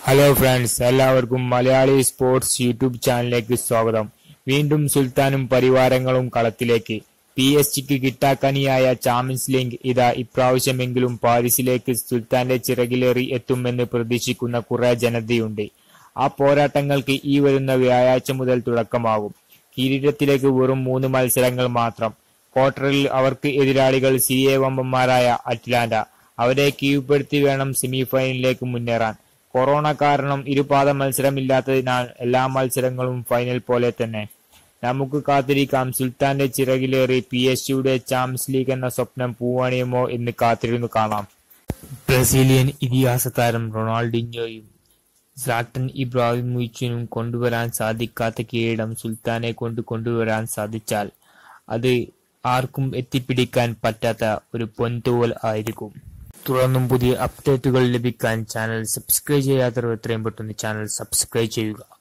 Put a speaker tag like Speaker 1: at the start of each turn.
Speaker 1: hello friends എല്ലാവർക്കും Malayali sports YouTube ചാനലിലേക്ക് സ്വാഗതം വീണ്ടും സുൽത്താനും പരിവാരങ്ങളും കളത്തിലേക്ക് പി എസ് ജിക്ക് കിട്ടാക്കനിയായ ചാമ്പ്യൻസ് ലീഗ് ഇതാ ഇപ്രാവശ്യമെങ്കിലും പാരീസിലേക്ക് സുൽത്താന്റെ ചിറകിലേറി എത്തുമെന്ന് പ്രതീക്ഷിക്കുന്ന കുറെ ജനതയുണ്ട് ആ പോരാട്ടങ്ങൾക്ക് ഈ വരുന്ന വ്യാഴാഴ്ച മുതൽ തുടക്കമാകും കിരീടത്തിലേക്ക് വെറും മൂന്ന് മത്സരങ്ങൾ മാത്രം ക്വാർട്ടറിൽ അവർക്ക് എതിരാളികൾ സിരിയ വമ്പന്മാരായ അറ്റ്ലാന്റ അവരെ കീഴ്പ്പെടുത്തി വേണം സെമിഫൈനലിലേക്ക് മുന്നേറാൻ കൊറോണ കാരണം ഇരുപാദ മത്സരമില്ലാത്തതിനാൽ എല്ലാ മത്സരങ്ങളും ഫൈനൽ പോലെ തന്നെ നമുക്ക് കാത്തിരിക്കാം സുൽത്താന്റെ ചിറകിലേറി പി എസ് ജിയുടെ ചാമ്പ്യൻസ് ലീഗ് എന്ന സ്വപ്നം പൂവണിയുമോ എന്ന് കാത്തിരുന്നു കാണാം ബ്രസീലിയൻ ഇതിഹാസ താരം റൊണാൾഡിഞ്ഞോയും സ്ലാട്ടൻ ഇബ്രാഹിമോവിച്ചിനും കൊണ്ടുവരാൻ സാധിക്കാത്ത കിരീടം സുൽത്താനെ കൊണ്ട് കൊണ്ടുവരാൻ സാധിച്ചാൽ അത് ആർക്കും എത്തിപ്പിടിക്കാൻ പറ്റാത്ത ഒരു പൊൻതൂവൽ ആയിരിക്കും തുടർന്നും പുതിയ അപ്ഡേറ്റുകൾ ലഭിക്കാൻ ചാനൽ സബ്സ്ക്രൈബ് ചെയ്യാത്തവർ എത്രയും പെട്ടെന്ന് ചാനൽ സബ്സ്ക്രൈബ് ചെയ്യുക